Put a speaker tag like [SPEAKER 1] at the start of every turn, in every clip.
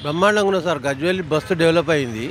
[SPEAKER 1] బ్రహ్మాండంగా ఉన్నది sir Gajwel bus develop అయింది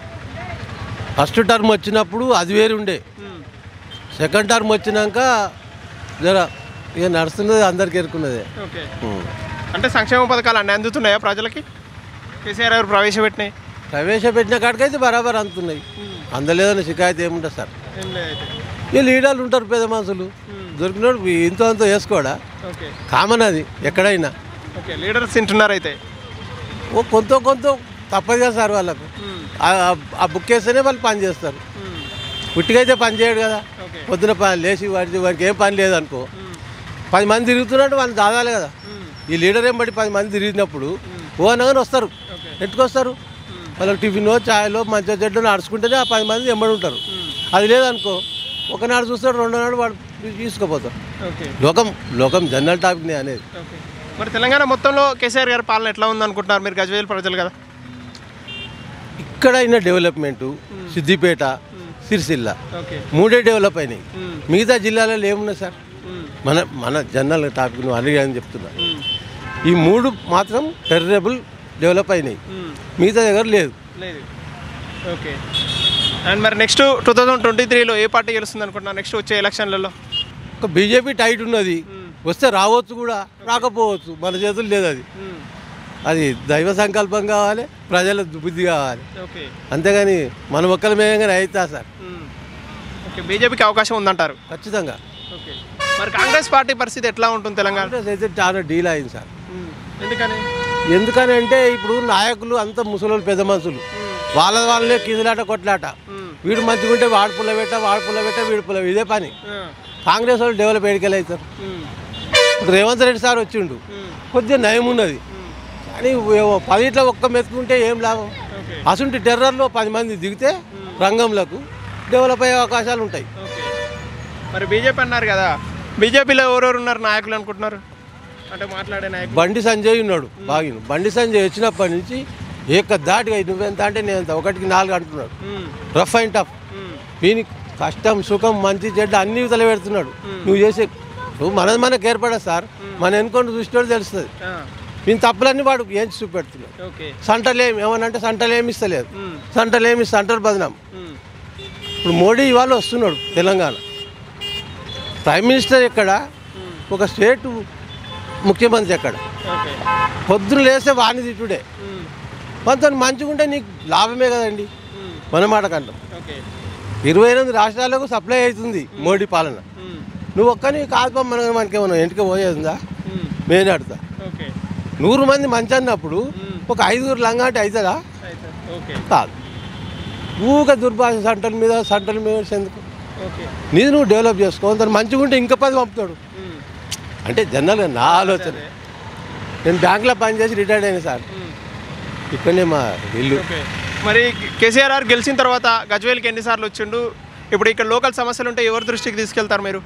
[SPEAKER 1] ఫస్ట్ టర్మ్ వచ్చినప్పుడు అది వేరు ఉండే సెకండ్ టర్మ్ వచ్చినాక జర ఇక నడుస్తున్నది అందరికి ఎరుకున్నదే
[SPEAKER 2] ఓకే అంటే సంక్షేమ పథకాలు అన్నీ అందుతున్నాయా ప్రజలకి కేసీఆర్ గారు ప్రవేశపెట్టినాయి
[SPEAKER 1] ప్రవేశపెట్టిన కాడికైతే బరాబర్ అందుతున్నాయి అందలేదని షికాయత్ ఏముంటుంది సార్ ఈ లీడర్లు ఉంటారు పెద్ద మనుషులు దొరికినోడు ఇంతో అంతో వేసుకోడా
[SPEAKER 2] ఓకే
[SPEAKER 1] కామన్ అది ఎక్కడైనా
[SPEAKER 2] ఓకే లీడర్స్ తింటున్నారు అయితే
[SPEAKER 1] ఓ కొంత కొంత తప్పదు కదా సార్ వాళ్ళకు ఆ- ఆ- ఆ బుక్ వేస్తేనే వాళ్ళు పని చేస్తారు పుట్టికైతే పని చేయడు కదా
[SPEAKER 2] ఓకే
[SPEAKER 1] పొద్దున పని లేచి వాడికి వాడికి ఏం పని లేదనుకో పది మంది తిరుగుతున్నట్టు వాళ్ళు దాదాలి కదా ఈ లీడర్ ఏం బట్టి పది మంది తిరిగినప్పుడు ఓ అనగానే వస్తారు ఎట్టుకొస్తారు వాళ్ళకి టిఫిన్ ఛాయలో మంచిగా చెడ్డలో నడుచుకుంటేనే ఆ పది మంది ఎంబడి ఉంటారు అది లేదనుకో ఒకనాడు చూస్తాడు రెండో నాడు వాడు తీసుకుపోతారు
[SPEAKER 2] ఓకే
[SPEAKER 1] లోకం లోకం జనరల్ టాపిక్నే అనేది
[SPEAKER 2] ఓకే మరి తెలంగాణ మొత్తంలో కేసీఆర్ గారి పాలన ఎట్లా ఉంది అనుకుంటున్నారు మీరు గజ్వేల్ ప్రజలు కదా
[SPEAKER 1] ఇక్కడ అయిన డెవలప్మెంటు సిద్దిపేట సిరిసిల్ల
[SPEAKER 2] ఓకే
[SPEAKER 1] మూడే డెవలప్ అయినాయి మిగతా జిల్లాలలో ఏమున్నాయి సార్ మన మన జనరల్ టాపిక్ నువ్వు అడిగి అని చెప్తున్నా ఈ మూడు మాత్రం టెర్రబుల్ డెవలప్ అయినాయి మిగతా దగ్గర లేదు
[SPEAKER 2] లేదు ఓకే అండ్ మరి నెక్స్ట్ టూ థౌజండ్ ట్వంటీ త్రీలో ఏ పార్టీ గెలుస్తుంది అనుకుంటున్నారు నెక్స్ట్ వచ్చే ఎలక్షన్లలో
[SPEAKER 1] ఒక బీజేపీ టైట్ ఉన్నది వస్తే రావచ్చు కూడా రాకపోవచ్చు మన చేతులు లేదు అది అది దైవ సంకల్పం కావాలి ప్రజల బుద్ధి కావాలి
[SPEAKER 2] ఓకే
[SPEAKER 1] అంతేగాని మన ఒక్కల మేయంగానే అవుతా సార్
[SPEAKER 2] ఓకే బీజేపీకి అవకాశం ఉందంటారు
[SPEAKER 1] ఖచ్చితంగా
[SPEAKER 2] ఓకే మరి కాంగ్రెస్ పార్టీ పరిస్థితి ఎట్లా ఉంటుంది తెలంగాణ
[SPEAKER 1] కాంగ్రెస్ అయితే చాలా డీల్ అయింది సార్
[SPEAKER 2] ఎందుకని
[SPEAKER 1] ఎందుకని అంటే ఇప్పుడు నాయకులు అంత ముసలోళ్ళు పెద్ద మనుషులు వాళ్ళ వాళ్ళే కిందలాట కొట్లాట వీడు మంచిగా ఉంటే వాడు పుల్ల పెట్ట వాడు పుల్ల పెట్ట వీడు పుల్ల ఇదే పని కాంగ్రెస్ వాళ్ళు డెవలప్ ఎడికెళ్ళి అవుతారు ఇప్పుడు రేవంత్ రెడ్డి సార్ వచ్చిండు కొద్దిగా నయం ఉన్నది కానీ ఏవో పదిట్లో ఒక్క మెతుకుంటే ఏం లాభం
[SPEAKER 2] ఓకే
[SPEAKER 1] అసంటి టెర్రర్లో పది మంది దిగితే రంగంలోకి డెవలప్ అయ్యే అవకాశాలు ఉంటాయి
[SPEAKER 2] ఓకే మరి బీజేపీ అన్నారు కదా బీజేపీలో ఎవరెవరు ఉన్నారు నాయకులు అనుకుంటున్నారు అంటే మాట్లాడే నాయకులు
[SPEAKER 1] బండి సంజయ్ ఉన్నాడు బాగిన బండి సంజయ్ వచ్చినప్పటి నుంచి ఏక దాటిగా నువ్వెంత అంటే నేను ఎంత ఒకటికి నాలుగు అంటున్నాడు
[SPEAKER 2] hmm.
[SPEAKER 1] Rough and tough
[SPEAKER 2] hmm.
[SPEAKER 1] వీనికి కష్టం సుఖం మంచి చెడ్డ అన్ని తల పెడుతున్నాడు నువ్వు చేసే నువ్వు మనది మనకు ఏర్పడదు సార్ మన ఎన్నుకొని చూసినోడు తెలుస్తుంది
[SPEAKER 2] ఆ,
[SPEAKER 1] వీని తప్పులన్నీ వాడు ఏం చూపెడుతున్నాడు
[SPEAKER 2] ఓకే
[SPEAKER 1] సంటలేం ఏమనంటే సంటలేమి ఇస్తలేదు
[SPEAKER 2] మ్మ్.
[SPEAKER 1] సంటలేమి సంటర్ బదనాం
[SPEAKER 2] మ్మ్.
[SPEAKER 1] ఇప్పుడు మోడీ ఇవాళ వస్తున్నాడు తెలంగాణ ప్రైమ్ మినిస్టర్ ఎక్కడ ఒక స్టేట్ ముఖ్యమంత్రి ఎక్కడ
[SPEAKER 2] ఓకే
[SPEAKER 1] పొద్దున లేస్తే వాణి తిట్టుడే
[SPEAKER 2] మ్మ్.
[SPEAKER 1] కొంత మంచిగా ఉంటే నీకు లాభమే కదండి
[SPEAKER 2] మ్మ్.
[SPEAKER 1] మన మాట కంటాం
[SPEAKER 2] ఓకే
[SPEAKER 1] ఇరవై ఎనిమిది రాష్ట్రాలకు సప్లై అవుతుంది మోడీ పాలన
[SPEAKER 2] మ్మ్.
[SPEAKER 1] నువ్వు ఒక్కని కాదు మన మనకేమన్నా ఇంటికి పోయేదిందా
[SPEAKER 2] మ్మ్.
[SPEAKER 1] నేను అడుగుతా
[SPEAKER 2] ఓకే
[SPEAKER 1] నూరు మంది మంచి అన్నప్పుడు ఒక ఐదుగురు లంగా అంటే అవుతుందా
[SPEAKER 2] అయితే ఓకే
[SPEAKER 1] కాదు ఊక దుర్భాష సంటల మీద సంటల మీద ఎందుకు
[SPEAKER 2] ఓకే
[SPEAKER 1] నీది నువ్వు డెవలప్ చేసుకో తను మంచిగా ఉంటే ఇంకా పది పంపుతాడు
[SPEAKER 2] మ్మ్.
[SPEAKER 1] అంటే జనరల్గా నా ఆలోచన నేను బ్యాంక్లో పనిచేసి రిటైర్డ్ అయినా సార్
[SPEAKER 2] మ్మ్.
[SPEAKER 1] ఇక్కడనే మా ఇల్లు
[SPEAKER 2] ఓకే మరి కేసీఆర్ గారు గెలిచిన తర్వాత గజ్వేల్కి ఎన్నిసార్లు వచ్చిండు ఇప్పుడు ఇక్కడ లోకల్ సమస్యలు ఉంటే ఎవరి దృష్టికి తీసుకెళ్తారు మీరు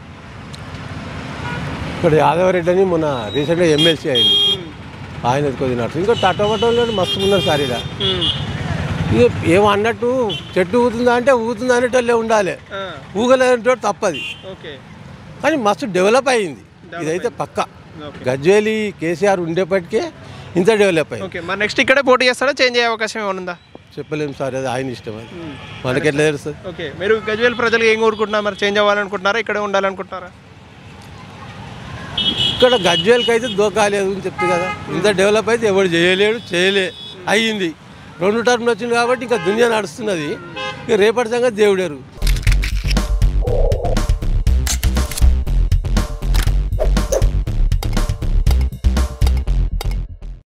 [SPEAKER 1] ఇక్కడ యాదవరెడ్డి అని మొన్న రీసెంట్గా ఎమ్మెల్సీ అయింది ఆయన కొద్దిగా నడుస్తుంది ఇంకా టటోమటోలో మస్తు ఉన్నారు సార్ ఇక్కడ ఇక ఏమో అన్నట్టు చెట్టు ఊగుతుందా అంటే ఊగుతుందా అనేటోళ్ళే ఉండాలి ఊగలేదంటే తప్పది
[SPEAKER 2] ఓకే
[SPEAKER 1] కానీ మస్తు డెవలప్ అయింది ఇదైతే పక్క
[SPEAKER 2] ఓకే
[SPEAKER 1] గజ్వేలి కేసీఆర్ ఉండేప్పటికే ఇంత డెవలప్ అయింది
[SPEAKER 2] ఓకే మరి నెక్స్ట్ ఇక్కడే పోటీ చేస్తాడా చేంజ్ అయ్యే అవకాశం ఏమైనా ఉందా
[SPEAKER 1] చెప్పలేము సార్ అది ఆయన ఇష్టం అది మనకి ఎట్లా తెలుస్తుంది
[SPEAKER 2] ఓకే మీరు గజ్వేల్ ప్రజలు ఏం కోరుకుంటున్నారు మరి చేంజ్ అవ్వాలనుకుంటున్నారా ఇక్కడే ఉండాలనుకుంటున్నారా
[SPEAKER 1] ఇక్కడ గజ్వేల్కి అయితే దోకాలేదు అని చెప్తే కదా ఇంత డెవలప్ అయితే ఎవడు చేయలేడు చేయలే అయ్యింది రెండు టర్మ్లు వచ్చింది కాబట్టి ఇంకా దునియా నడుస్తున్నది ఇక రేపటి సంగతి దేవుడేరు